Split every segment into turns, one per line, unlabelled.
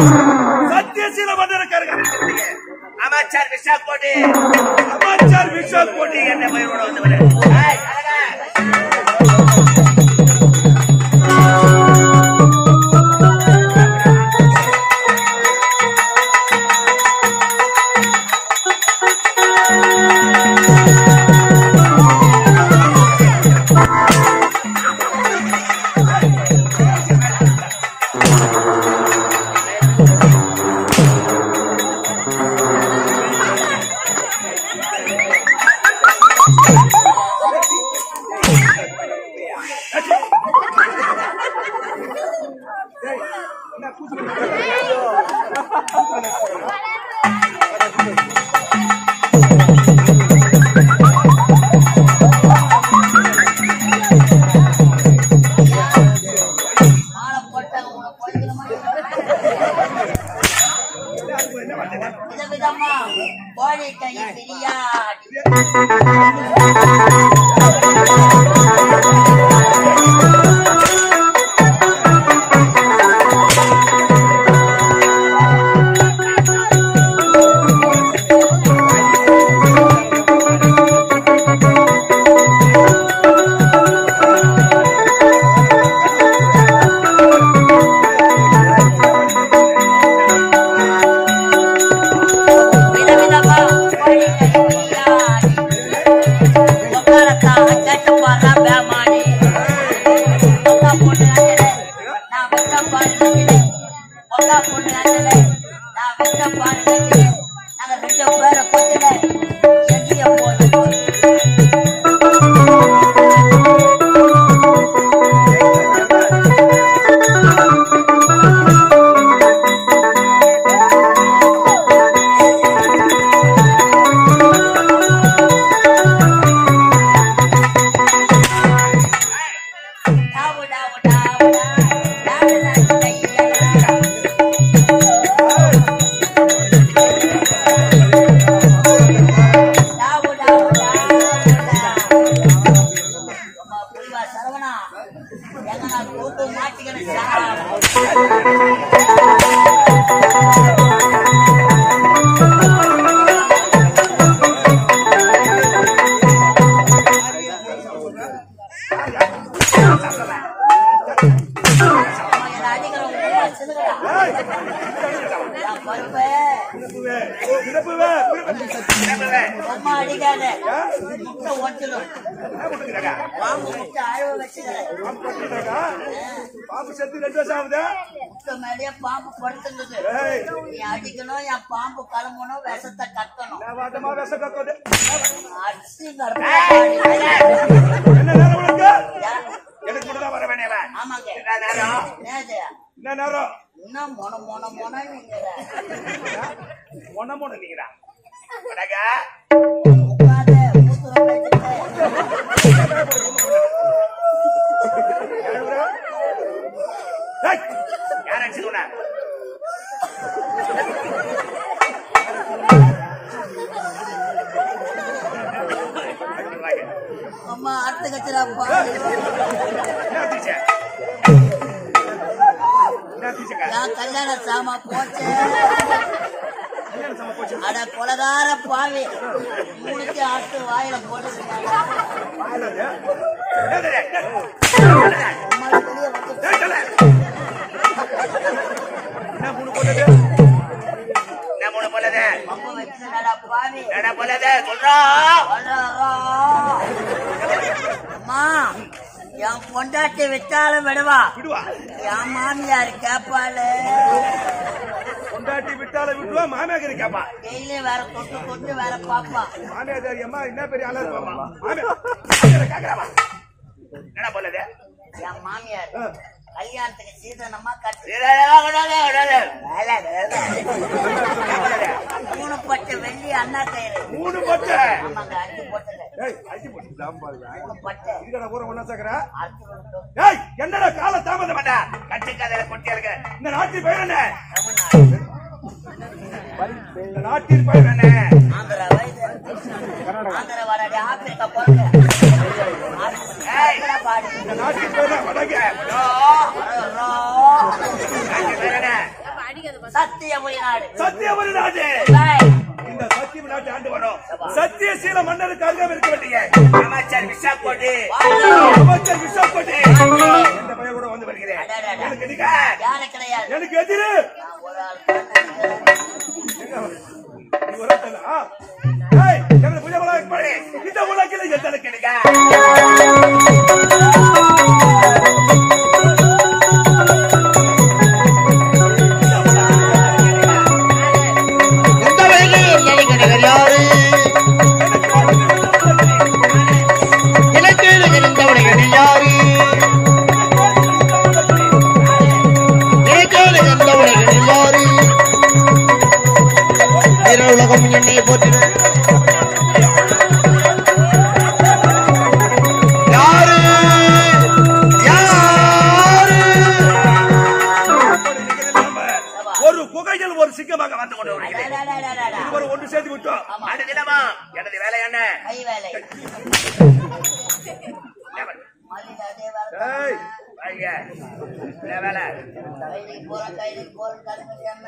சத்தியசீல மன்னருக்காரங்க
அமைச்சர் விஷால் கோட்டி
அமைச்சர் விஷால் கோட்டி
நீ என்ன பயிரோட வந்தவரு ஏய், அழகா.
மாலை போட்டவங்க உங்களை பொழைக்கிற மாதிரி விதவிதமா கோழி கை பிரியாணி விதவிதமா கோழி கை பிரியாணி உட்காரத்தான் கேட்டு பாடுறா பேமானி உக்கா பொண்ணு அஞ்சலே நான் வச்ச பாடு நஞ்சலே உக்கா பொண்ணு அஞ்சலே நான் வச்ச பாடு நஞ்சலே நாங்க ரெண்டு பேரை கொச்சலே எங்கேய போய் டாவு டாவு டாவு டாவு டாவு கையா டாவு டாவு டாவு அம்மா புரிவா சரவணா எங்க நான் கூட்டு மாட்டிக்கிறேன் சார் என்ன அடிக்கிற உங்க சிலுகடா என் பருப்பு
இறப்புவே
அம்மா அடிக்காத முட்டை ஒட்டிடும் பாம்பு முட்டை அழுவ வச்சுக்கிறேன்
பாம்பு செத்து ரெண்டு வருஷம் ஆகுது
முட்டை மேலேயே பாம்பு படுத்துருந்தது
ஏய்,
நீ அடிக்கணும் என் பாம்பு கிளம்பணும் விஷத்தை கட்டணும்
நான் வாட்டமா விஷம் கக்கோது.
அடிச்சு கருப்பு
என்ன நேரம் உனக்கு
எனக்கு மட்டும் தான் வர வேண்டியவ
ஆமாங்க
என்ன நேரம்
என்னது
என்ன நேரம்
இன்னும் மொன மொன மொன நீங்கிற
ஒன்ன மூணு நீங்கடா
அழகா
உட்காந்து மூத்துல பேசிட்டு
ஏய்,
யார் அடிச்சுக்கணும்
அம்மா அடுத்த கச்சிரா
என்ன ஆச்சுச்சு? என்ன ஆச்சுச்சுக்கா?
நான் கல்யாண சாமா போச்சு
கல்யாணம் சம போச்சு.
அட கொலகார பாவி மூணுக்கு ஆட்டு வாயில போட்டு
என்னது? என்னது?
அம்மா வெளியே வந்து
ஏய், சொல்லு. என்ன மூணு போட்டது?
என்ன மூணு போலது
பம்பு வச்சுடா பாவி
என்ன போலது சொல்றா
வர்றாரா. அம்மா என் பொண்டாட்டி விட்டாலும் விடுவா
விடுவா
என் மாமியார் கேப்பாளு
கொண்டாட்டி விட்டால விட்டுவா மாமியார் கேப்பா
டெய்லி வேற தொட்டு தொட்டு வேற பாப்பா
மாமியார் அம்மா என்ன பெரிய ஆளா இருப்பாமா மாமியார் கேக்குறாமா
என்ன போலது
என் மாமியார்
ஆ.
கல்யாணத்துக்கு சீதனமா கட்டி
விடாதே, விடாதே.
வேலை வேலை
போலது?
மூணு பட்டு வெள்ளி அண்ணா கயிறு
மூணு பட்டு
ஆமாங்க அஞ்சு போட்டுங்க
ஏய் அடி போட்டு சாம்பாருங்க
மூணு பட்டு
இதுக்கடா பூரா ஒண்ணா சேர்க்கற
அறுத்து கொடுத்தோம்
ஏய் என்னடா கால தாமதம்
வேண்டா கட்டுக்காத கொட்டியாளுக்கு
இந்த நாட்டின் பெயர் என்ன
தமிழ்நாடு
இந்த நாட்டின் பெயர் என்ன
ஆந்திரா வயது ஆந்திரா வராடி ஆப்பிரிக்கா போறது ஆப்பிரிக்கா பாடு
இந்த நாட்டின் பெயர் என்ன? வடக்கு
ஹலோ, நாட்டு பேர் என்ன?
சத்தியபுரி நாடு
சத்தியவரி நாடு
ஏய்,
இந்த சத்தியம் நாட்டு ஆண்டு வரும் சத்தியசீல மன்னருக்கு அருகாமல் இருக்க வேண்டிய
அமைச்சர் விசாக்கோட்டி
வாழ்க.
அமைச்சர் விசாக்கோட்டை இந்த பையன் கூட வந்து வருகிறேன்
அடடடா.
எனக்கு நிகர்.
யாரு கிடையாது
எனக்கு எதிரு
நான் ஒரு ஆள் தான்.
நீ ஒரு ஆள் தானா? ஏய், எனக்கு புரிய போல இருப்பாரு. இந்த உலகில் எத்தனை கிடைக்க
எந்த வழியில் நினைக்கிறவர் யாரு எனக்கு இருந்த உலகில் யாரு எனக்கு இருந்த உலகில் யாரு பிற உலகம் என்னை போற்றின யாரு யாரு
ஒரு குகையில் ஒரு சிங்கமாக வந்து கொண்டு வருகிறேன்
அடடடடடடா.
ஒரு ஒன்று சேர்த்து விட்டோம்
அடு தினமா எனது வேலை என்ன
கை வேலை மல்லிகை அதே வேலை
ஏய்,
ஐய, என்ன வேலை
கைதிக்கு போறேன் கைதிக்கு போறேன் கடுமையாம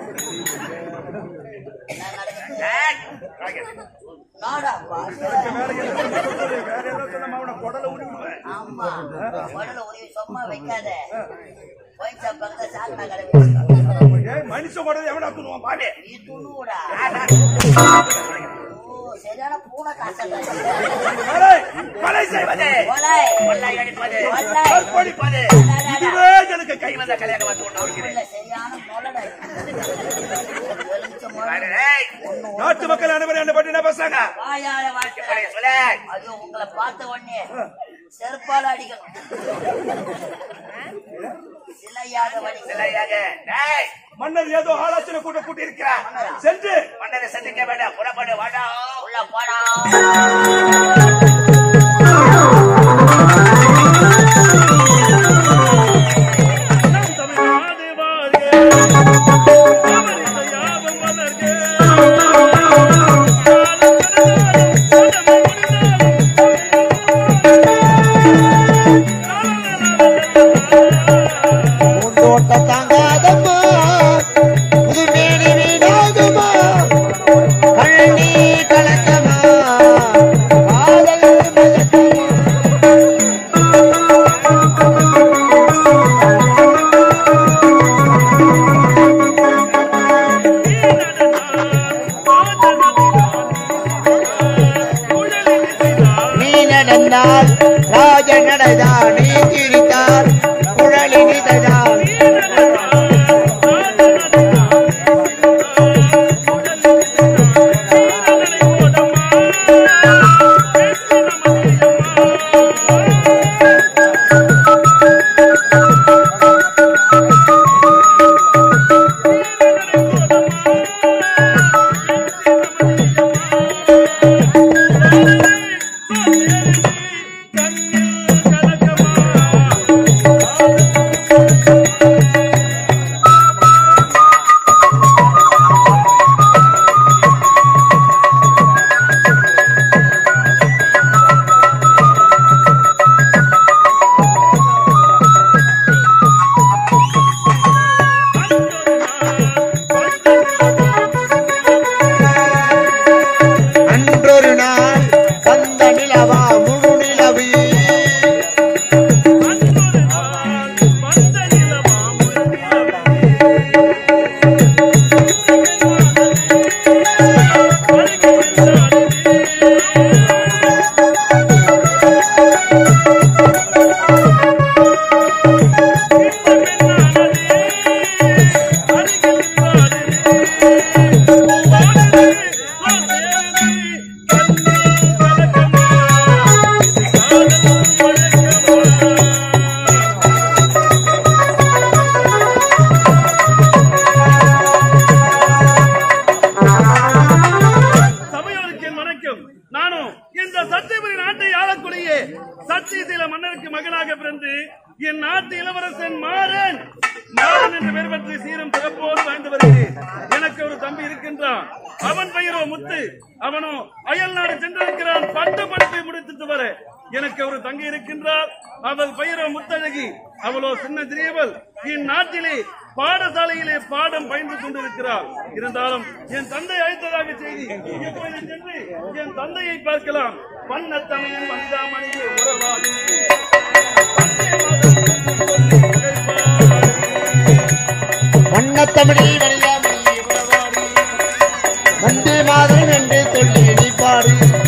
என்ன நடக்குது
ஏய், வாங்க.
நாடாப்பா
வேற என்ன சொல்றது? வேற என்ன சொன்னா அவனை குடலை உருவி விடுவேன்.
ஆமா உடல உதவி சும்மா வைக்காத போயிச்சா பக்கத்துல சாக்கடை கடை
ஏய், மனுஷன் குடலை எவனா துணுவான் பாரு.
நீ துணுடா ஓ சரியான பூனை காசல்
ஏய், கொலை செய்வது
கொலை
கொள்ளை அடிப்பது
கொள்ளை
கற்பழிப்பது இதுவே எனக்கு கை
கைவந்த கல்யாணம் வந்து கொண்டு வருகிறேன்
இல்ல சரியான மொளடா எலுமிச்ச
பாரு,
மொளடா
ஏய்,
நாட்டு மக்கள் அனைவரும் என்ன பற்றி என்ன பேசாங்க
வாயால வாழ்க்கை
இப்படி சொல்லு
அது உங்களை பார்த்த உடனே செருப்பால அடிக்கணும் சிலையாக வடிக்கணும்
சிலையாக ஏய்,
மன்னர் ஏதோ ஆலோசனை கூட்ட கூட்டி இருக்கிறார் சென்று
மன்னரை சந்திக்க வேண்டாம் புறப்படு வாடா
உள்ள போடா
தமிழ்நாடு வாழ்க தமிழிசை யாவும் வளர்க
பூந்தோட்ட தாங்காதம்மா புதுமேனி வீடாகுமா கண்ணி கலக்கமா காதல் மயக்கமா நீ நடந்தால் ராஜ நடதான் நீ சிரித்தால் குழலி நிததான் அன்றொரு நாள் வந்த நிலவா முழு நிலவு
சபையோருக்கு என் வணக்கம் நானும் இந்த சத்தியபுரி நாட்டை ஆளக்கூடிய சத்தியசீல மன்னருக்கு மகனாக பிறந்து என் நாட்டு இளவரசன் மாறன் மாறன் என்ற பெயர் பெற்று சீரும் சிறப்போடு வாழ்ந்து வருகிறேன் எனக்கு ஒரு தம்பி இருக்கின்றான் அவன் பெயரோ முத்து அவனோ அயல் நாடு சென்றிருக்கிறான் பட்ட படிப்பை முடித்துட்டு வர எனக்கு ஒரு தங்கை இருக்கின்றார் அவள் பெயரோ முத்தழகி அவளோ சின்ன சிறியவள் இந்நாட்டிலே பாடசாலையிலே பாடம் பயின்று கொண்டிருக்கிறார் இருந்தாலும் என் தந்தை அழைத்ததாக செய்தி இப்பொழுது சென்று என் தந்தையை பார்க்கலாம் வண்ணத்தமையன் வந்தாமணியே உறவாடி
வண்ணத்தமிழில் வழியாமல் உறவாடி வந்தே மாதரம் என்று சொல்லி இணைப்பாடு